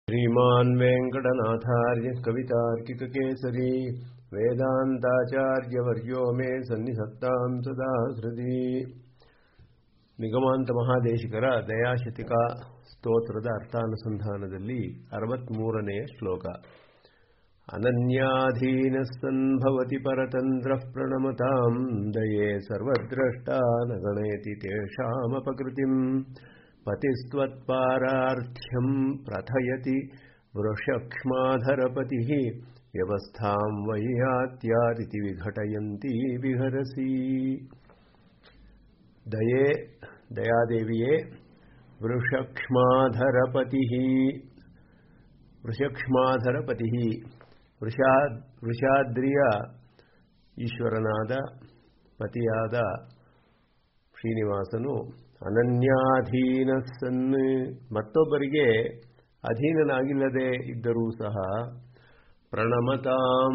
श्रीमान् वेङ्कटनाथार्य कवितार्किककेसरी वेदान्ताचार्यवर्यो मे सन्निधत्तां सदा हृदि ನಿಗಮಾಂತ ಮಹಾದೇಶಿಕರ ದಯಾಶತಿಕಾ ಸ್ತೋತ್ರದ ಅರ್ಥಾನುಸಂಧಾನದಲ್ಲಿ ಅರವತ್ಮೂರನೆಯ ಶ್ಲೋಕ ಅನನ್ಯಾಧೀನಸ್ಸನ್ಭವತಿ ಪರತಂತ್ರಃ ಪ್ರಣಮತಾಂ ದಯೇ ಸರ್ವದ್ರಷ್ಟಾ ನ ಗಣಯತಿ ತೇಷಾಮಪಕೃತಿಂ ಪತಿಸ್ತ್ವತ್ಪಾರಾರ್ಥ್ಯಂ ಪ್ರಥಯತಿ ವೃಷಕ್ಷ್ಮಾಧರಪತಿಃ ವ್ಯವಸ್ಥಾಂ ವೈಯಾತ್ಯಾದಿತಿ ವಿಘಟಯಂತಿ ವಿಹರಸಿ ದಯೇ ದಯಾದೇವಿಯೇ ವೃಷಕ್ಷ್ಮಾಧರಪತಿ ವೃಷಕ್ಷ್ಮಾಧರಪತಿ ವೃಷಾ ವೃಷಾದ್ರಿಯ ಈಶ್ವರನಾದ ಪತಿಯಾದ ಶ್ರೀನಿವಾಸನು ಅನನ್ಯಾಧೀನಸ್ಸನ್ ಮತ್ತೊಬ್ಬರಿಗೆ ಅಧೀನನಾಗಿಲ್ಲದೆ ಇದ್ದರೂ ಸಹ ಪ್ರಣಮತಾಂ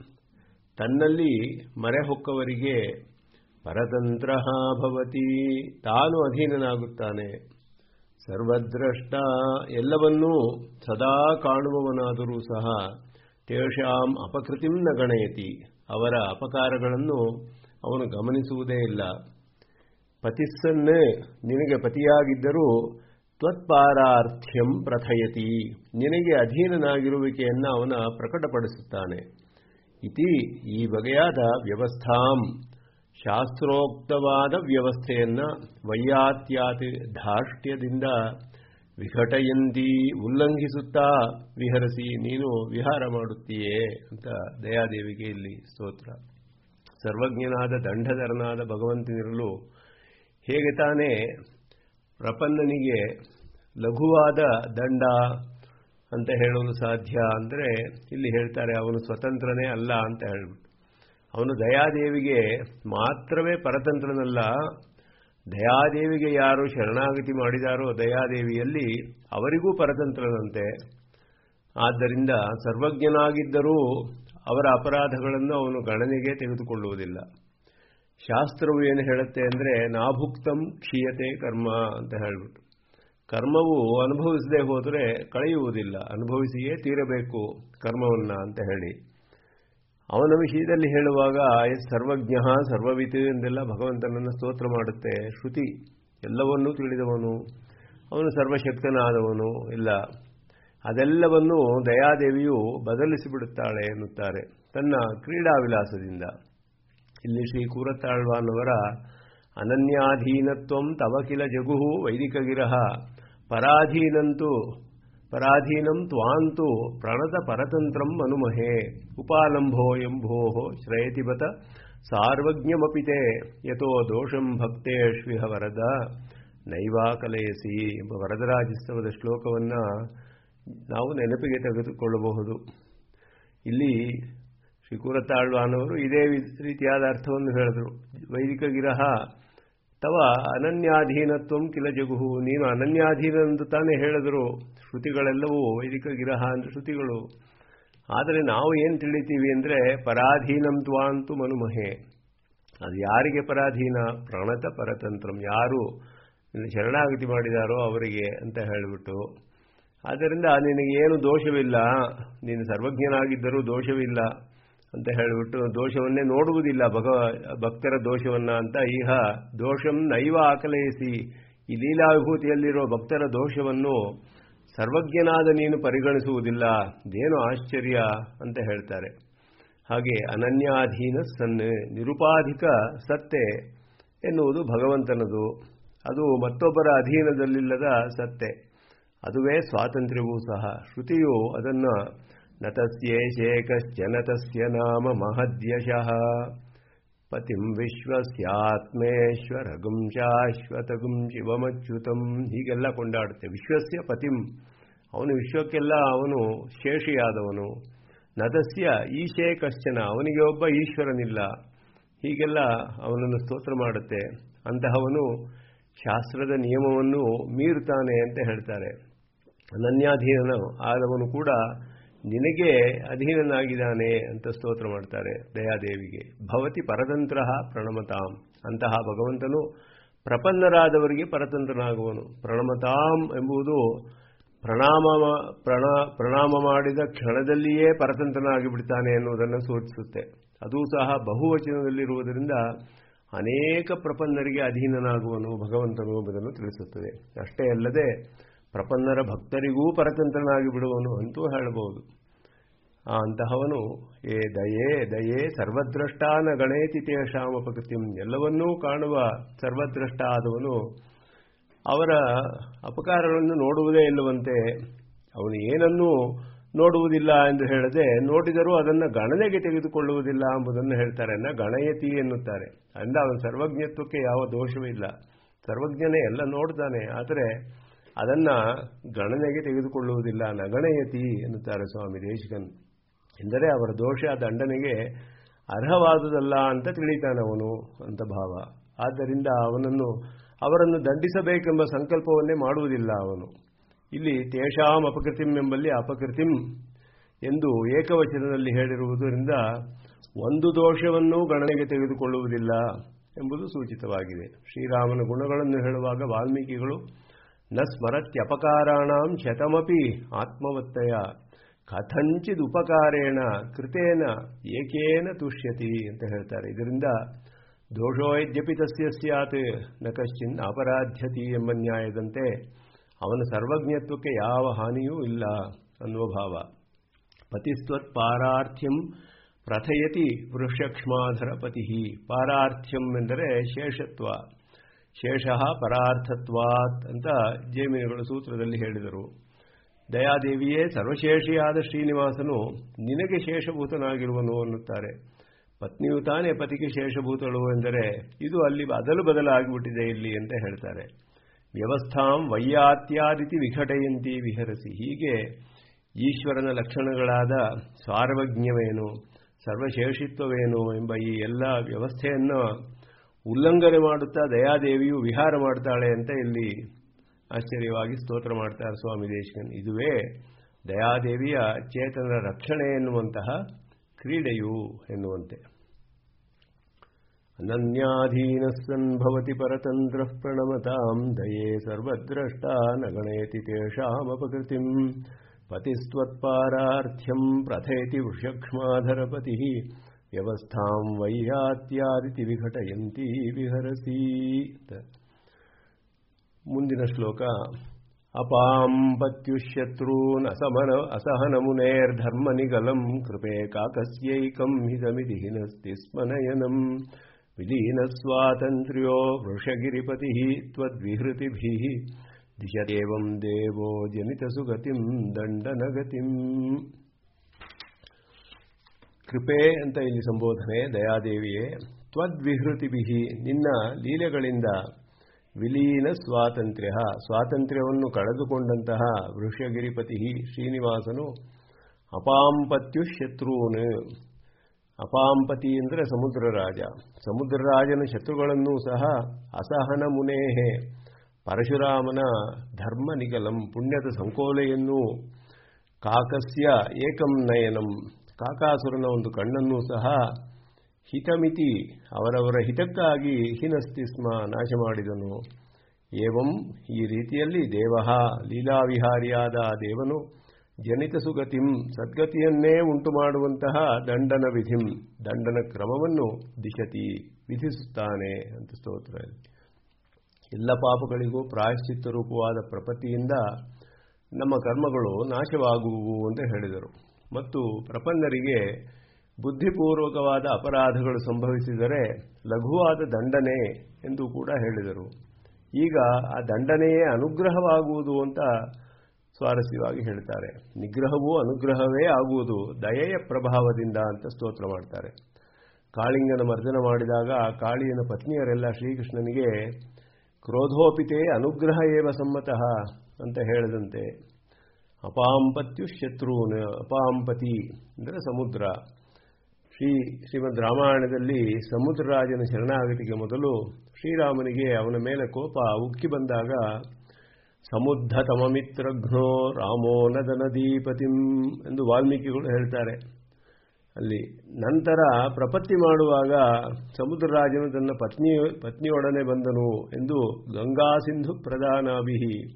ತನ್ನಲ್ಲಿ ಮರೆಹೊಕ್ಕವರಿಗೆ ಪರತಂತ್ರ ಭವತಿ ತಾನು ಅಧೀನನಾಗುತ್ತಾನೆ ಸರ್ವದ್ರಷ್ಟ ಎಲ್ಲವನ್ನೂ ಸದಾ ಕಾಣುವವನಾದರೂ ಸಹ ತೇಷಾಂ ಅಪಕೃತಿಂ ನ ಗಣಯತಿ ಅವರ ಅಪಕಾರಗಳನ್ನು ಅವನು ಗಮನಿಸುವುದೇ ಇಲ್ಲ ಪತಿಸ್ಸನ್ನೇ ನಿನಗೆ ಪತಿಯಾಗಿದ್ದರೂ ತ್ವತ್ಪಾರಾರ್ಥ್ಯಂ ಪ್ರಥಯತಿ ನಿನಗೆ ಅಧೀನನಾಗಿರುವಿಕೆಯನ್ನು ಅವನ ಪ್ರಕಟಪಡಿಸುತ್ತಾನೆ ಇತಿ ಈ ಬಗೆಯಾದ ವ್ಯವಸ್ಥಾಂ ಶಾಸ್ತ್ರೋಕ್ತವಾದ ವ್ಯವಸ್ಥೆಯನ್ನ ವೈಯಾತ್ಯಾತಿ ಧಾರ್ಷ್ಟ್ಯದಿಂದ ವಿಘಟಯಂತಿ ಉಲ್ಲಂಘಿಸುತ್ತಾ ವಿಹರಿಸಿ ನೀನು ವಿಹಾರ ಮಾಡುತ್ತೀಯೇ ಅಂತ ದಯಾದೇವಿಗೆ ಇಲ್ಲಿ ಸ್ತೋತ್ರ ಸರ್ವಜ್ಞನಾದ ದಂಡಧರನಾದ ಭಗವಂತನಿರಲು ಹೇಗೆ ತಾನೇ ಪ್ರಪನ್ನನಿಗೆ ಲಘುವಾದ ದಂಡ ಅಂತ ಹೇಳಲು ಸಾಧ್ಯ ಅಂದರೆ ಇಲ್ಲಿ ಹೇಳ್ತಾರೆ ಅವನು ಸ್ವತಂತ್ರನೇ ಅಲ್ಲ ಅಂತ ಹೇಳ್ಬಿಟ್ಟು ಅವನು ದಯಾದೇವಿಗೆ ಮಾತ್ರವೇ ಪರತಂತ್ರನಲ್ಲ ದಯಾದೇವಿಗೆ ಯಾರು ಶರಣಾಗತಿ ಮಾಡಿದಾರೋ ದಯಾದೇವಿಯಲ್ಲಿ ಅವರಿಗೂ ಪರತಂತ್ರನಂತೆ ಆದ್ದರಿಂದ ಸರ್ವಜ್ಞನಾಗಿದ್ದರೂ ಅವರ ಅಪರಾಧಗಳನ್ನು ಅವನು ಗಣನೆಗೆ ತೆಗೆದುಕೊಳ್ಳುವುದಿಲ್ಲ ಶಾಸ್ತ್ರವು ಏನು ಹೇಳುತ್ತೆ ಅಂದರೆ ನಾಭುಕ್ತಂ ಕ್ಷೀಯತೆ ಕರ್ಮ ಅಂತ ಹೇಳ್ಬಿಟ್ಟು ಕರ್ಮವು ಅನುಭವಿಸದೆ ಹೋದರೆ ಕಳೆಯುವುದಿಲ್ಲ ಅನುಭವಿಸಿಯೇ ತೀರಬೇಕು ಕರ್ಮವನ್ನ ಅಂತ ಹೇಳಿ ಅವನ ವಿಷಯದಲ್ಲಿ ಹೇಳುವಾಗ ಸರ್ವಜ್ಞ ಸರ್ವವಿತ್ ಎಂದೆಲ್ಲ ಭಗವಂತನನ್ನು ಸ್ತೋತ್ರ ಮಾಡುತ್ತೆ ಶ್ರುತಿ ಎಲ್ಲವನ್ನೂ ತಿಳಿದವನು ಅವನು ಸರ್ವಶಕ್ತನಾದವನು ಇಲ್ಲ ಅದೆಲ್ಲವನ್ನು ದಯಾದೇವಿಯು ಬದಲಿಸಿಬಿಡುತ್ತಾಳೆ ಎನ್ನುತ್ತಾರೆ ತನ್ನ ಕ್ರೀಡಾ ವಿಲಾಸದಿಂದ ಇಲ್ಲಿ ಶ್ರೀ ಕೂರತ್ತಾಳ್ವಾನವರ ಅನನ್ಯಾಧೀನತ್ವಂ ತವ ಕಿಲ ಜಗುಹು ವೈದಿಕಗಿರಹ ಪರಾಧೀನಂತೂ ಪರಾಧೀನಂ ತ್ವಾಂತು ಪ್ರಣತ ಪರತಂತ್ರಂ ಅನುಮಹೇ ಉಪಾಲಂಭೋ ಎಂಭೋ ಶ್ರಯತಿ ಬತ ಸಾರ್ವಜ್ಞಮಪಿತೆ ಯಥೋ ದೋಷಂ ಭಕ್ತೇಷ್ವಿಹ ವರದ ನೈವಾ ಕಲೆಯಸಿ ಎಂಬ ವರದರಾಜೋತ್ಸವದ ಶ್ಲೋಕವನ್ನ ನಾವು ನೆನಪಿಗೆ ತೆಗೆದುಕೊಳ್ಳಬಹುದು ಇಲ್ಲಿ ಶ್ರೀಕೂರತಾಳ್ವಾನವರು ಇದೇ ರೀತಿಯಾದ ಅರ್ಥವನ್ನು ಹೇಳಿದರು ವೈದಿಕ ಗಿರಹ ತವ ಅನನ್ಯಾಧೀನತ್ವಂ ಕಿಲ ಜಗುಹು ನೀನು ಅನನ್ಯಾಧೀನಂದು ತಾನೇ ಹೇಳಿದರು ಶ್ರುತಿಗಳೆಲ್ಲವೂ ವೈದಿಕ ಗಿರಹ ಅಂದ್ರೆ ಶ್ರುತಿಗಳು ಆದರೆ ನಾವು ಏನು ತಿಳಿತೀವಿ ಅಂದರೆ ಪರಾಧೀನಂ ತ್ವಾಂತು ಮನುಮಹೆ ಅದು ಯಾರಿಗೆ ಪರಾಧೀನ ಪ್ರಣತ ಪರತಂತ್ರಂ ಯಾರು ಶರಣಾಗತಿ ಮಾಡಿದಾರೋ ಅವರಿಗೆ ಅಂತ ಹೇಳಿಬಿಟ್ಟು ಆದ್ದರಿಂದ ನಿನಗೆ ಏನು ದೋಷವಿಲ್ಲ ನೀನು ಸರ್ವಜ್ಞನಾಗಿದ್ದರೂ ದೋಷವಿಲ್ಲ ಅಂತ ಹೇಳಿಬಿಟ್ಟು ದೋಷವನ್ನೇ ನೋಡುವುದಿಲ್ಲ ಭಗ ಭಕ್ತರ ದೋಷವನ್ನ ಅಂತ ಈಗ ದೋಷಂ ನೈವ ಆಕಲಯಿಸಿ ಈ ಲೀಲಾ ವಿಭೂತಿಯಲ್ಲಿರೋ ಭಕ್ತರ ದೋಷವನ್ನು ಸರ್ವಜ್ಞನಾದ ನೀನು ಪರಿಗಣಿಸುವುದಿಲ್ಲ ಇದೇನು ಆಶ್ಚರ್ಯ ಅಂತ ಹೇಳ್ತಾರೆ ಹಾಗೆ ಅನನ್ಯಾಧೀನ ಸನ್ ನಿರುಪಾಧಿಕ ಸತ್ತೆ ಎನ್ನುವುದು ಭಗವಂತನದು ಅದು ಮತ್ತೊಬ್ಬರ ಅಧೀನದಲ್ಲಿಲ್ಲದ ಸತ್ತೆ ಅದುವೇ ಸ್ವಾತಂತ್ರ್ಯವೂ ಸಹ ಶ್ರುತಿಯು ಅದನ್ನು ನತಸ್ಯೇಷೇಕಶ್ಚನತಸ್ಯ ನಾಮ ಮಹದ್ಯಶಃ ಪತಿಂ ವಿಶ್ವಸ್ಯಾತ್ಮೇಶ್ವರಗುಂ ಶಾಶ್ವತಗುಂ ಶಿವಮಚ್ಯುತಂ ಹೀಗೆಲ್ಲ ಕೊಂಡಾಡುತ್ತೆ ವಿಶ್ವಸ್ಯ ಪತಿಂ ಅವನು ವಿಶ್ವಕ್ಕೆಲ್ಲ ಅವನು ಶೇಷಿಯಾದವನು ನತಸ್ಯ ಈಶೇ ಕಶ್ಚನ ಅವನಿಗೆ ಒಬ್ಬ ಈಶ್ವರನಿಲ್ಲ ಹೀಗೆಲ್ಲ ಅವನನ್ನು ಸ್ತೋತ್ರ ಮಾಡುತ್ತೆ ಅಂತಹವನು ಶಾಸ್ತ್ರದ ನಿಯಮವನ್ನು ಮೀರುತ್ತಾನೆ ಅಂತ ಹೇಳ್ತಾರೆ ಅನನ್ಯಾಧೀನ ಆದವನು ಕೂಡ ನಿನಗೆ ಅಧೀನನಾಗಿದ್ದಾನೆ ಅಂತ ಸ್ತೋತ್ರ ಮಾಡ್ತಾರೆ ದಯಾದೇವಿಗೆ ಭವತಿ ಪರತಂತ್ರ ಪ್ರಣಮತಾಂ ಅಂತಹ ಭಗವಂತನು ಪ್ರಪನ್ನರಾದವರಿಗೆ ಪರತಂತ್ರನಾಗುವನು ಪ್ರಣಮತಾಂ ಎಂಬುದು ಪ್ರಣಾಮ ಪ್ರಣ ಪ್ರಣಾಮ ಮಾಡಿದ ಕ್ಷಣದಲ್ಲಿಯೇ ಪರತಂತ್ರನಾಗಿ ಬಿಡ್ತಾನೆ ಎನ್ನುವುದನ್ನು ಸೂಚಿಸುತ್ತೆ ಅದೂ ಸಹ ಬಹುವಚನದಲ್ಲಿರುವುದರಿಂದ ಅನೇಕ ಪ್ರಪನ್ನರಿಗೆ ಅಧೀನನಾಗುವನು ಭಗವಂತನು ಎಂಬುದನ್ನು ತಿಳಿಸುತ್ತದೆ ಅಷ್ಟೇ ಅಲ್ಲದೆ ಪ್ರಪನ್ನರ ಭಕ್ತರಿಗೂ ಪರತಂತ್ರನಾಗಿ ಬಿಡುವನು ಅಂತೂ ಹೇಳಬಹುದು ಆ ಅಂತಹವನು ಏ ದಯೇ ದಯೇ ಸರ್ವದ್ರಷ್ಟಾನ ಗಣೇತಿ ತೇಷಾಮ ಅಪಕೃತಿಂ ಎಲ್ಲವನ್ನೂ ಕಾಣುವ ಸರ್ವದ್ರಷ್ಟ ಆದವನು ಅವರ ಅಪಕಾರಗಳನ್ನು ನೋಡುವುದೇ ಇಲ್ಲವಂತೆ ಅವನು ಏನನ್ನೂ ನೋಡುವುದಿಲ್ಲ ಎಂದು ಹೇಳದೆ ನೋಡಿದರೂ ಅದನ್ನು ಗಣನೆಗೆ ತೆಗೆದುಕೊಳ್ಳುವುದಿಲ್ಲ ಎಂಬುದನ್ನು ಹೇಳ್ತಾರೆ ನ ಗಣಯತಿ ಎನ್ನುತ್ತಾರೆ ಅಂದ ಅವನ ಸರ್ವಜ್ಞತ್ವಕ್ಕೆ ಯಾವ ದೋಷವೂ ಇಲ್ಲ ಸರ್ವಜ್ಞನೇ ಎಲ್ಲ ನೋಡ್ತಾನೆ ಆದರೆ ಅದನ್ನು ಗಣನೆಗೆ ತೆಗೆದುಕೊಳ್ಳುವುದಿಲ್ಲ ನಗಣಯತಿ ಎನ್ನುತ್ತಾರೆ ಸ್ವಾಮಿ ದೇಶಿಕನ್ ಎಂದರೆ ಅವರ ದೋಷ ದಂಡನೆಗೆ ಅರ್ಹವಾದುದಲ್ಲ ಅಂತ ತಿಳಿತಾನೆ ಅವನು ಅಂತ ಭಾವ ಆದ್ದರಿಂದ ಅವನನ್ನು ಅವರನ್ನು ದಂಡಿಸಬೇಕೆಂಬ ಸಂಕಲ್ಪವನ್ನೇ ಮಾಡುವುದಿಲ್ಲ ಅವನು ಇಲ್ಲಿ ತೇಷಾಂ ಅಪಕೃತಿಂ ಎಂಬಲ್ಲಿ ಅಪಕೃತಿಂ ಎಂದು ಏಕವಚನದಲ್ಲಿ ಹೇಳಿರುವುದರಿಂದ ಒಂದು ದೋಷವನ್ನೂ ಗಣನೆಗೆ ತೆಗೆದುಕೊಳ್ಳುವುದಿಲ್ಲ ಎಂಬುದು ಸೂಚಿತವಾಗಿದೆ ಶ್ರೀರಾಮನ ಗುಣಗಳನ್ನು ಹೇಳುವಾಗ ವಾಲ್ಮೀಕಿಗಳು ನ ಸ್ಮರತ್ಯಪಕಾರಾಣಾಂ ಶತಮಪಿ ಆತ್ಮವತ್ತಯ ಕಥಂಚಿದ್ ಉಪಕಾರೇಣ ಕೃತೇನ ಏಕೇನ ತುಷ್ಯತಿ ಅಂತ ಹೇಳ್ತಾರೆ ಇದರಿಂದ ದೋಷೋಯದ್ಯಪಿ ತಸ್ಯ ಸ್ಯಾತ್ ನ ಕಶ್ಚಿನ್ ಅಪರಾಧ್ಯತಿ ಎಂಬ ನ್ಯಾಯದಂತೆ ಅವನ ಸರ್ವಜ್ಞತ್ವಕ್ಕೆ ಯಾವ ಹಾನಿಯೂ ಇಲ್ಲ ಅನ್ನುವ ಭಾವ ಪತಿಸ್ತ್ವತ್ ಪಾರಾರ್ಥ್ಯಂ ಪ್ರಥಯತಿ ವೃಷಕ್ಷ್ಮಾಧರ ಪತಿ ಪಾರಾರ್ಥ್ಯಂ ಎಂದರೆ ಶೇಷತ್ವ ಶೇಷ ಪರಾರ್ಥತ್ವಾತ್ ಅಂತ ಜೇಮಿನಿಗಳು ಸೂತ್ರದಲ್ಲಿ ಹೇಳಿದರು ದಯಾದೇವಿಯೇ ಸರ್ವಶೇಷಿಯಾದ ಶ್ರೀನಿವಾಸನು ನಿನಗೆ ಶೇಷಭೂತನಾಗಿರುವನು ಅನ್ನುತ್ತಾರೆ ಪತ್ನಿಯು ತಾನೇ ಪತಿಗೆ ಶೇಷಭೂತಳು ಎಂದರೆ ಇದು ಅಲ್ಲಿ ಅದಲು ಬದಲಾಗಿಬಿಟ್ಟಿದೆ ಇಲ್ಲಿ ಅಂತ ಹೇಳ್ತಾರೆ ವ್ಯವಸ್ಥಾಂ ವೈಯಾತ್ಯಾದಿತಿ ವಿಘಟಯಂತಿ ವಿಹರಸಿ ಹೀಗೆ ಈಶ್ವರನ ಲಕ್ಷಣಗಳಾದ ಸಾರ್ವಜ್ಞವೇನು ಸರ್ವಶೇಷಿತ್ವವೇನು ಎಂಬ ಈ ಎಲ್ಲ ವ್ಯವಸ್ಥೆಯನ್ನು ಉಲ್ಲಂಘನೆ ಮಾಡುತ್ತಾ ದಯಾದೇವಿಯು ವಿಹಾರ ಮಾಡ್ತಾಳೆ ಅಂತ ಇಲ್ಲಿ ಆಶ್ಚರ್ಯವಾಗಿ ಸ್ತೋತ್ರ ಮಾಡ್ತಾರೆ ಸ್ವಾಮಿ ದೇಶಕನ್ ಇದುವೇ ದಯಾದೇವಿಯ ಚೇತನರ ರಕ್ಷಣೆ ಎನ್ನುವಂತಹ ಕ್ರೀಡೆಯು ಎನ್ನುವಂತೆ ಅನನ್ಯಾಧೀನಸ್ಸನ್ ಭವತಿ ಪರತಂತ್ರ ಪ್ರಣಮತಾಂ ದಯೇ ಸರ್ವದ್ರಷ್ಟಾ ನ ಗಣೇತಿ ತೇಷಾಮಪಕೃತಿಂ ಪತಿಸ್ತ್ವತ್ಪಾರಾರ್ಥ್ಯಂ ಪ್ರಥೇತಿ ವೃಷಕ್ಷ್ಮಾಧರಪತಿ ವ್ಯವಸ್ಥಾಂ ವೈಯಾತ್ಯಾದಿತಿ ವಿಘಟಯಂತಿ ವಿಹರಸಿ ಮುಂದಿನ ಶ್ಲೋಕ ಅಪಾಂ ಪತ್ಯುಶತ್ರೂನ್ ಅಸಮನ ಅಸಹನಮುನೇರ್ಧರ್ಮನಿಗಲಂ ಕೃಪೆ ಕಾಕಸ್ಯೈಕಂ ಹಿತಮಿತಿ ಹಿನಸ್ತಿ ಸ್ಮನಯನಂ ವಿಲೀನ ಸ್ವಾತಂತ್ರ್ಯೋ ವೃಷಗಿರಿಪತಿ ತ್ವದ್ವಿಹೃತಿಭಿ ದಿಶದೇವಂ ದೇವೋ ಜನಿತಸುಗತಿಂ ದಂಡನಗತಿಂ ಕೃಪೆ ಅಂತ ಇಲ್ಲಿ ಸಂಬೋಧನೆ ದಯಾದೇವಿಯೇ ತ್ವದ್ವಿಹೃತಿಭಿ ನಿನ್ನ ಲೀಲೆಗಳಿಂದ ವಿಲೀನ ಸ್ವಾತಂತ್ರ್ಯ ಸ್ವಾತಂತ್ರ್ಯವನ್ನು ಕಳೆದುಕೊಂಡಂತಹ ವೃಷಗಿರಿಪತಿ ಶ್ರೀನಿವಾಸನು ಅಪಾಂಪತ್ಯು ಶತ್ರುವನು ಅಪಾಂಪತಿ ಅಂದರೆ ಸಮುದ್ರ ರಾಜ ಸಮುದ್ರ ರಾಜನ ಶತ್ರುಗಳನ್ನೂ ಸಹ ಅಸಹನ ಮುನೇಹೆ ಪರಶುರಾಮನ ಧರ್ಮ ನಿಗಲಂ ಪುಣ್ಯದ ಸಂಕೋಲೆಯನ್ನು ಕಾಕಸ್ಯ ಏಕಂ ನಯನಂ ಕಾಕಾಸುರನ ಒಂದು ಕಣ್ಣನ್ನೂ ಸಹ ಹಿತಮಿತಿ ಅವರವರ ಹಿತಕ್ಕಾಗಿ ಹಿನಸ್ತಿ ಸ್ಮ ನಾಶ ಮಾಡಿದನು ಏವಂ ಈ ರೀತಿಯಲ್ಲಿ ದೇವ ಲೀಲಾವಿಹಾರಿಯಾದ ದೇವನು ಜನಿತ ಸುಗತಿಂ ಸದ್ಗತಿಯನ್ನೇ ಉಂಟು ಮಾಡುವಂತಹ ದಂಡನ ವಿಧಿಂ ದಂಡನ ಕ್ರಮವನ್ನು ದಿಶತಿ ವಿಧಿಸುತ್ತಾನೆ ಅಂತ ಸ್ತೋತ್ರ ಎಲ್ಲ ಪಾಪಗಳಿಗೂ ಪ್ರಾಯಶ್ಚಿತ್ತ ರೂಪವಾದ ಪ್ರಪತ್ತಿಯಿಂದ ನಮ್ಮ ಕರ್ಮಗಳು ನಾಶವಾಗುವು ಅಂತ ಹೇಳಿದರು ಮತ್ತು ಪ್ರಪನ್ನರಿಗೆ ಬುದ್ಧಿಪೂರ್ವಕವಾದ ಅಪರಾಧಗಳು ಸಂಭವಿಸಿದರೆ ಲಘುವಾದ ದಂಡನೆ ಎಂದು ಕೂಡ ಹೇಳಿದರು ಈಗ ಆ ದಂಡನೆಯೇ ಅನುಗ್ರಹವಾಗುವುದು ಅಂತ ಸ್ವಾರಸ್ಯವಾಗಿ ಹೇಳ್ತಾರೆ ನಿಗ್ರಹವೂ ಅನುಗ್ರಹವೇ ಆಗುವುದು ದಯೆಯ ಪ್ರಭಾವದಿಂದ ಅಂತ ಸ್ತೋತ್ರ ಮಾಡ್ತಾರೆ ಕಾಳಿಂಗನ ಮರ್ದನ ಮಾಡಿದಾಗ ಆ ಕಾಳಿಯನ ಪತ್ನಿಯರೆಲ್ಲ ಶ್ರೀಕೃಷ್ಣನಿಗೆ ಕ್ರೋಧೋಪಿತೆ ಅನುಗ್ರಹ ಏವ ಸಮ್ಮತಃ ಅಂತ ಹೇಳದಂತೆ ಅಪಾಂಪತ್ಯು ಶತ್ರುನ್ ಅಪಾಂಪತಿ ಅಂದರೆ ಸಮುದ್ರ ಶ್ರೀ ಶ್ರೀಮದ್ ರಾಮಾಯಣದಲ್ಲಿ ಸಮುದ್ರರಾಜನ ಶರಣಾಗತಿಗೆ ಮೊದಲು ಶ್ರೀರಾಮನಿಗೆ ಅವನ ಮೇಲೆ ಕೋಪ ಉಕ್ಕಿ ಬಂದಾಗ ಸಮುದ್ಧತಮಮಿತ್ರಘ್ನೋ ರಾಮೋ ನದ ನದೀಪತಿಂ ಎಂದು ವಾಲ್ಮೀಕಿಗಳು ಹೇಳ್ತಾರೆ ಅಲ್ಲಿ ನಂತರ ಪ್ರಪತ್ತಿ ಮಾಡುವಾಗ ಸಮುದ್ರರಾಜನು ತನ್ನ ಪತ್ನಿ ಪತ್ನಿಯೊಡನೆ ಬಂದನು ಎಂದು ಗಂಗಾ ಸಿಂಧು ಪ್ರಧಾನಾಭಿಹಿ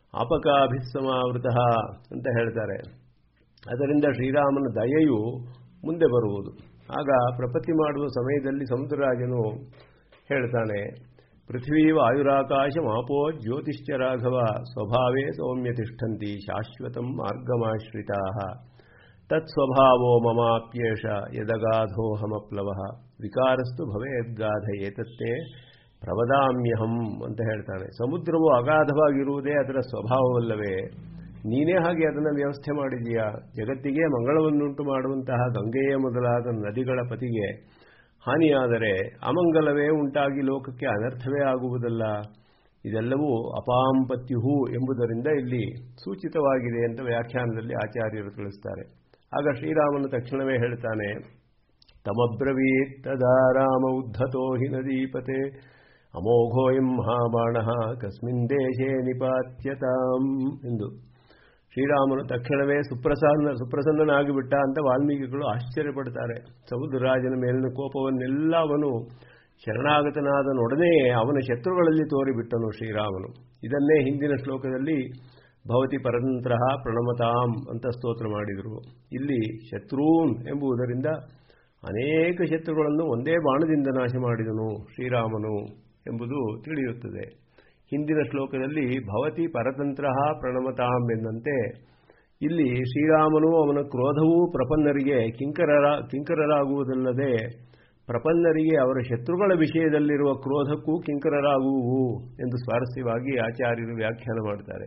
ಅಪಕಾಭಿಸ್ಸಮಾವೃತ ಅಂತ ಹೇಳ್ತಾರೆ ಅದರಿಂದ ಶ್ರೀರಾಮನ ದಯೆಯು ಮುಂದೆ ಬರುವುದು ಆಗ ಪ್ರಪತ್ತಿ ಮಾಡುವ ಸಮಯದಲ್ಲಿ ಸಮುದ್ರರಾಜನು ಹೇಳ್ತಾನೆ ಪೃಥ್ವೀ ವಾಯುರಾಕಾಶ ಮಾಪೋ ಜ್ಯೋತಿಶ್ಚ ರಾಘವ ಸ್ವಭಾವೇ ಸೌಮ್ಯ ತಿಷ್ಠಂತಿ ಶಾಶ್ವತಂ ಮಾರ್ಗಮಾಶ್ರಿತಾ ತತ್ಸ್ವಭಾವೋ ಮಮಾಪ್ಯೇಷ ಯದಗಾಧೋಹಮಪ್ಲವ ವಿಕಾರಸ್ತು ಭವೇದ್ಗಾಧ ಏತತ್ತೇ ಪ್ರವದಾಮ್ಯಹಂ ಅಂತ ಹೇಳ್ತಾನೆ ಸಮುದ್ರವು ಅಗಾಧವಾಗಿರುವುದೇ ಅದರ ಸ್ವಭಾವವಲ್ಲವೇ ನೀನೇ ಹಾಗೆ ಅದನ್ನು ವ್ಯವಸ್ಥೆ ಮಾಡಿದೀಯಾ ಜಗತ್ತಿಗೆ ಮಂಗಳವನ್ನುಂಟು ಮಾಡುವಂತಹ ಗಂಗೆಯೇ ಮೊದಲಾದ ನದಿಗಳ ಪತಿಗೆ ಹಾನಿಯಾದರೆ ಅಮಂಗಲವೇ ಉಂಟಾಗಿ ಲೋಕಕ್ಕೆ ಅನರ್ಥವೇ ಆಗುವುದಲ್ಲ ಇದೆಲ್ಲವೂ ಅಪಾಂಪತ್ಯುಹು ಎಂಬುದರಿಂದ ಇಲ್ಲಿ ಸೂಚಿತವಾಗಿದೆ ಅಂತ ವ್ಯಾಖ್ಯಾನದಲ್ಲಿ ಆಚಾರ್ಯರು ತಿಳಿಸ್ತಾರೆ ಆಗ ಶ್ರೀರಾಮನು ತಕ್ಷಣವೇ ಹೇಳ್ತಾನೆ ತಮಬ್ರವೀತ್ ತದಾ ರಾಮ ಉದ್ಧತೋ ಹಿ ನದೀಪತೆ ಅಮೋಘೋಯಂ ಮಹಾಬಾಣ ಕಸ್ಮಿನ್ ದೇಶೇ ನಿಪಾತ್ಯತಾಂ ಎಂದು ಶ್ರೀರಾಮನು ತಕ್ಷಣವೇ ಸುಪ್ರಸನ್ನ ಸುಪ್ರಸನ್ನನಾಗಿಬಿಟ್ಟ ಅಂತ ವಾಲ್ಮೀಕಿಗಳು ಆಶ್ಚರ್ಯಪಡ್ತಾರೆ ಸಮುದ್ರರಾಜನ ಮೇಲಿನ ಕೋಪವನ್ನೆಲ್ಲ ಅವನು ಶರಣಾಗತನಾದನೊಡನೆ ಅವನ ಶತ್ರುಗಳಲ್ಲಿ ತೋರಿಬಿಟ್ಟನು ಶ್ರೀರಾಮನು ಇದನ್ನೇ ಹಿಂದಿನ ಶ್ಲೋಕದಲ್ಲಿ ಭವತಿ ಪರಂತ್ರ ಪ್ರಣಮತಾಂ ಅಂತ ಸ್ತೋತ್ರ ಮಾಡಿದರು ಇಲ್ಲಿ ಶತ್ರೂನ್ ಎಂಬುದರಿಂದ ಅನೇಕ ಶತ್ರುಗಳನ್ನು ಒಂದೇ ಬಾಣದಿಂದ ನಾಶ ಮಾಡಿದನು ಶ್ರೀರಾಮನು ಎಂಬುದು ತಿಳಿಯುತ್ತದೆ ಹಿಂದಿನ ಶ್ಲೋಕದಲ್ಲಿ ಭವತಿ ಪರತಂತ್ರ ಪ್ರಣಮತಾಂ ಎಂದಂತೆ ಇಲ್ಲಿ ಶ್ರೀರಾಮನು ಅವನ ಕ್ರೋಧವೂ ಪ್ರಪನ್ನರಿಗೆ ಕಿಂಕರರ ಕಿಂಕರರಾಗುವುದಲ್ಲದೆ ಪ್ರಪನ್ನರಿಗೆ ಅವರ ಶತ್ರುಗಳ ವಿಷಯದಲ್ಲಿರುವ ಕ್ರೋಧಕ್ಕೂ ಕಿಂಕರರಾಗುವು ಎಂದು ಸ್ವಾರಸ್ಯವಾಗಿ ಆಚಾರ್ಯರು ವ್ಯಾಖ್ಯಾನ ಮಾಡ್ತಾರೆ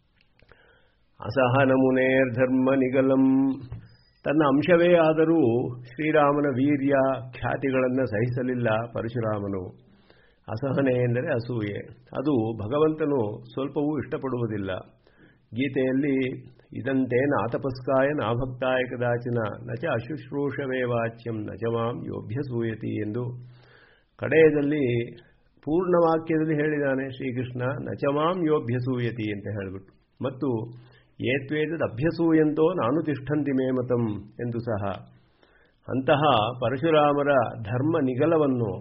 ಅಸಹನ ಮುನೇರ್ಧರ್ಮ ನಿಗಲಂ ತನ್ನ ಅಂಶವೇ ಆದರೂ ಶ್ರೀರಾಮನ ವೀರ್ಯ ಖ್ಯಾತಿಗಳನ್ನು ಸಹಿಸಲಿಲ್ಲ ಪರಶುರಾಮನು ಅಸಹನೆ ಎಂದರೆ ಅಸೂಯೆ ಅದು ಭಗವಂತನು ಸ್ವಲ್ಪವೂ ಇಷ್ಟಪಡುವುದಿಲ್ಲ ಗೀತೆಯಲ್ಲಿ ಇದಂತೆ ನಾತಪಸ್ಕಾಯ ನಾಭಕ್ತಾಯ ಕದಾಚಿನ ನಚ ಅಶುಶ್ರೂಷವೇ ವಾಚ್ಯಂ ನಚಮಾಂ ಯೋಭ್ಯಸೂಯತಿ ಎಂದು ಕಡೆಯದಲ್ಲಿ ಪೂರ್ಣ ವಾಕ್ಯದಲ್ಲಿ ಹೇಳಿದಾನೆ ಶ್ರೀಕೃಷ್ಣ ನಚಮಾಂ ಯೋಭ್ಯಸೂಯತಿ ಅಂತ ಹೇಳಿಬಿಟ್ಟು ಮತ್ತು ಏತ್ವೇದದ ಅಭ್ಯಸೂಯಂತೋ ನಾನು ತಿಷ್ಠಂತಿ ಮೇಮತಂ ಎಂದು ಸಹ ಅಂತಹ ಪರಶುರಾಮರ ಧರ್ಮ ನಿಗಲವನ್ನು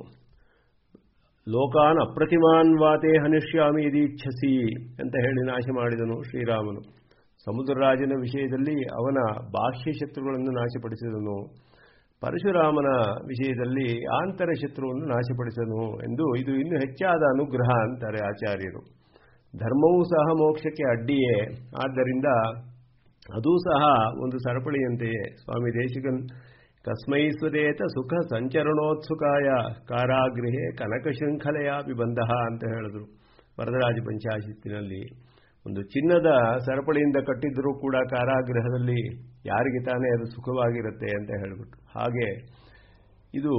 ಲೋಕಾನ್ ಅಪ್ರತಿಮಾನ್ ವಾತೆ ಹನಿಷ್ಯಾಮಿ ಇದೀಚ್ಛಸಿ ಅಂತ ಹೇಳಿ ನಾಶ ಮಾಡಿದನು ಶ್ರೀರಾಮನು ಸಮುದ್ರರಾಜನ ವಿಷಯದಲ್ಲಿ ಅವನ ಬಾಹ್ಯ ಶತ್ರುಗಳನ್ನು ನಾಶಪಡಿಸಿದನು ಪರಶುರಾಮನ ವಿಷಯದಲ್ಲಿ ಆಂತರ ಶತ್ರುವನ್ನು ನಾಶಪಡಿಸನು ಎಂದು ಇದು ಇನ್ನೂ ಹೆಚ್ಚಾದ ಅನುಗ್ರಹ ಅಂತಾರೆ ಆಚಾರ್ಯರು ಧರ್ಮವೂ ಸಹ ಮೋಕ್ಷಕ್ಕೆ ಅಡ್ಡಿಯೇ ಆದ್ದರಿಂದ ಅದೂ ಸಹ ಒಂದು ಸರಪಳಿಯಂತೆಯೇ ಸ್ವಾಮಿ ದೇಶಿಕನ್ ಕಸ್ಮೈಸ್ವರೇತ ಸುಖ ಸಂಚರಣೋತ್ಸುಕಾಯ ಕಾರಾಗೃಹೆ ಕನಕ ಶೃಂಖಲೆಯಾಪಿ ಬಂದಹ ಅಂತ ಹೇಳಿದ್ರು ವರದರಾಜ ಪಂಚಾಶತ್ತಿನಲ್ಲಿ ಒಂದು ಚಿನ್ನದ ಸರಪಳಿಯಿಂದ ಕಟ್ಟಿದ್ದರೂ ಕೂಡ ಕಾರಾಗೃಹದಲ್ಲಿ ಯಾರಿಗೆ ತಾನೇ ಅದು ಸುಖವಾಗಿರುತ್ತೆ ಅಂತ ಹೇಳಿಬಿಟ್ಟು ಹಾಗೆ ಇದು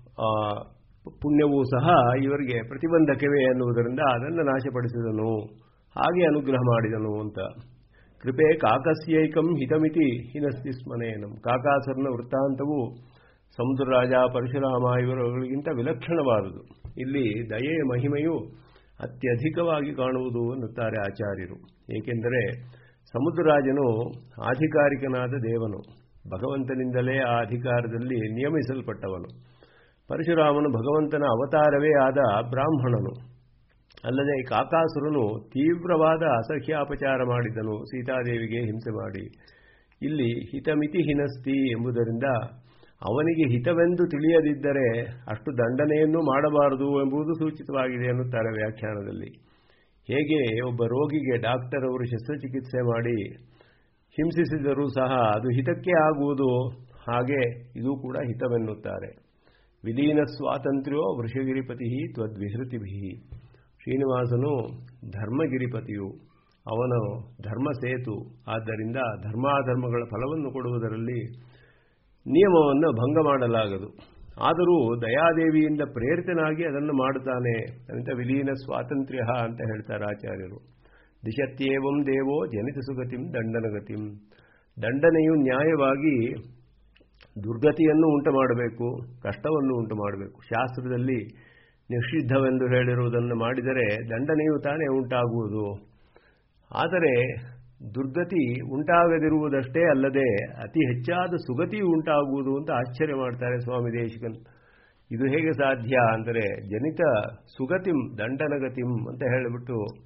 ಪುಣ್ಯವೂ ಸಹ ಇವರಿಗೆ ಪ್ರತಿಬಂಧಕವೇ ಅನ್ನುವುದರಿಂದ ಅದನ್ನು ನಾಶಪಡಿಸಿದನು ಹಾಗೆ ಅನುಗ್ರಹ ಮಾಡಿದನು ಅಂತ ಕೃಪೆ ಕಾಕಸ್ಯೈಕಂ ಹಿತಮಿತಿ ಹಿನಸ್ತಿ ಸ್ಮನೇನಂ ಕಾಕಾಸುರನ ವೃತ್ತಾಂತವು ಸಮುದ್ರರಾಜ ಪರಶುರಾಮ ಇವರುಗಳಿಗಿಂತ ವಿಲಕ್ಷಣವಾದುದು ಇಲ್ಲಿ ದಯೆಯ ಮಹಿಮೆಯು ಅತ್ಯಧಿಕವಾಗಿ ಕಾಣುವುದು ಅನ್ನುತ್ತಾರೆ ಆಚಾರ್ಯರು ಏಕೆಂದರೆ ಸಮುದ್ರರಾಜನು ಆಧಿಕಾರಿಕನಾದ ದೇವನು ಭಗವಂತನಿಂದಲೇ ಆ ಅಧಿಕಾರದಲ್ಲಿ ನಿಯಮಿಸಲ್ಪಟ್ಟವನು ಪರಶುರಾಮನು ಭಗವಂತನ ಅವತಾರವೇ ಆದ ಬ್ರಾಹ್ಮಣನು ಅಲ್ಲದೆ ಕಾಕಾಸುರನು ತೀವ್ರವಾದ ಅಸಹ್ಯಾಪಚಾರ ಮಾಡಿದನು ಸೀತಾದೇವಿಗೆ ಹಿಂಸೆ ಮಾಡಿ ಇಲ್ಲಿ ಹಿತಮಿತಿ ಹಿನಸ್ತಿ ಎಂಬುದರಿಂದ ಅವನಿಗೆ ಹಿತವೆಂದು ತಿಳಿಯದಿದ್ದರೆ ಅಷ್ಟು ದಂಡನೆಯನ್ನು ಮಾಡಬಾರದು ಎಂಬುದು ಸೂಚಿತವಾಗಿದೆ ಅನ್ನುತ್ತಾರೆ ವ್ಯಾಖ್ಯಾನದಲ್ಲಿ ಹೇಗೆ ಒಬ್ಬ ರೋಗಿಗೆ ಡಾಕ್ಟರ್ ಅವರು ಶಸ್ತ್ರಚಿಕಿತ್ಸೆ ಮಾಡಿ ಹಿಂಸಿಸಿದರೂ ಸಹ ಅದು ಹಿತಕ್ಕೆ ಆಗುವುದು ಹಾಗೆ ಇದು ಕೂಡ ಹಿತವೆನ್ನುತ್ತಾರೆ ವಿಲೀನ ಸ್ವಾತಂತ್ರ್ಯೋ ವೃಷಗಿರಿಪತಿ ತ್ವದ್ವಿಹೃತಿಭಿ ಶ್ರೀನಿವಾಸನು ಧರ್ಮಗಿರಿಪತಿಯು ಅವನು ಧರ್ಮಸೇತು ಆದ್ದರಿಂದ ಧರ್ಮಾಧರ್ಮಗಳ ಫಲವನ್ನು ಕೊಡುವುದರಲ್ಲಿ ನಿಯಮವನ್ನು ಭಂಗ ಮಾಡಲಾಗದು ಆದರೂ ದಯಾದೇವಿಯಿಂದ ಪ್ರೇರಿತನಾಗಿ ಅದನ್ನು ಮಾಡುತ್ತಾನೆ ಅಂತ ವಿಲೀನ ಸ್ವಾತಂತ್ರ್ಯ ಅಂತ ಹೇಳ್ತಾರೆ ಆಚಾರ್ಯರು ದಿಶತ್ಯೇವಂ ದೇವೋ ಜನಿತ ಸುಗತಿಂ ದಂಡನಗತಿಂ ದಂಡನೆಯು ನ್ಯಾಯವಾಗಿ ದುರ್ಗತಿಯನ್ನು ಉಂಟು ಮಾಡಬೇಕು ಕಷ್ಟವನ್ನು ಉಂಟು ಮಾಡಬೇಕು ಶಾಸ್ತ್ರದಲ್ಲಿ ನಿಷಿದ್ಧವೆಂದು ಹೇಳಿರುವುದನ್ನು ಮಾಡಿದರೆ ದಂಡನೆಯು ತಾನೇ ಉಂಟಾಗುವುದು ಆದರೆ ದುರ್ಗತಿ ಉಂಟಾಗದಿರುವುದಷ್ಟೇ ಅಲ್ಲದೆ ಅತಿ ಹೆಚ್ಚಾದ ಸುಗತಿಯು ಉಂಟಾಗುವುದು ಅಂತ ಆಶ್ಚರ್ಯ ಮಾಡ್ತಾರೆ ಸ್ವಾಮಿ ದೇಶಿಕನ್ ಇದು ಹೇಗೆ ಸಾಧ್ಯ ಅಂದರೆ ಜನಿತ ಸುಗತಿಂ ದಂಡನಗತಿಂ ಅಂತ ಹೇಳಿಬಿಟ್ಟು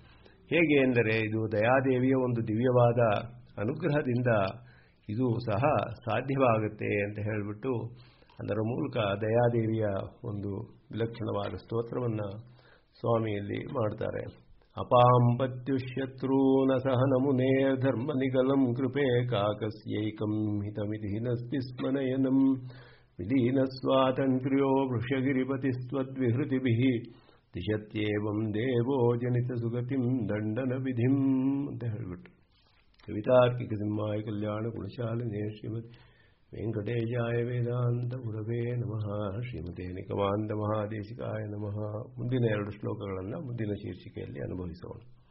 ಹೇಗೆ ಎಂದರೆ ಇದು ದಯಾದೇವಿಯ ಒಂದು ದಿವ್ಯವಾದ ಅನುಗ್ರಹದಿಂದ ಇದು ಸಹ ಸಾಧ್ಯವಾಗುತ್ತೆ ಅಂತ ಹೇಳಿಬಿಟ್ಟು ಅದರ ಮೂಲಕ ದಯಾದೇವಿಯ ಒಂದು ವಿಲಕ್ಷಣವಾದ ಸ್ತೋತ್ರವನ್ನು ಸ್ವಾಮಿಯಲ್ಲಿ ಮಾಡ್ತಾರೆ ಅಪಾಂಪತ್ಯುಶತ್ರುನ ಸಹನ ಮುನೇರ್ಧರ್ಮ ನಿಗಲಂ ಕೃಪೆ ಕಾಕಸ್ಯೈಕಂ ಹಿತಮಿತಿ ಹಿನಸ್ತಿ ಸ್ಮನಯನಂ ವಿಲೀನ ಸ್ವಾತಂತ್ರ್ಯೋ ವೃಷಗಿರಿಪತಿಸ್ತ್ವದ್ವಿಹೃತಿಭಿಃ ದಿಶತ್ಯೇವಂ ದೇವೋ ಜನಿತ ಸುಗತಿಂ ದಂಡನ ವಿಧಿಂ ಅಂತ ಹೇಳಿಬಿಟ್ಟು ಕವಿತಾರ್ಕಿಕ ಸಿಂಹಾಯ ಕಲ್ಯಾಣ ಗುಣಶಾಲಿನೇ ಶ್ರೀಮತಿ ವೆಂಕಟೇಶಾಯ ವೇದಾಂತ ಗುರವೇ ನಮಃ ಶ್ರೀಮತೆ ನಿಕಮಾಂತ ಮಹಾದೇಶಿಕಾಯ ನಮಃ ಮುಂದಿನ ಎರಡು ಶ್ಲೋಕಗಳನ್ನು ಮುಂದಿನ ಶೀರ್ಷಿಕೆಯಲ್ಲಿ ಅನುಭವಿಸೋಣ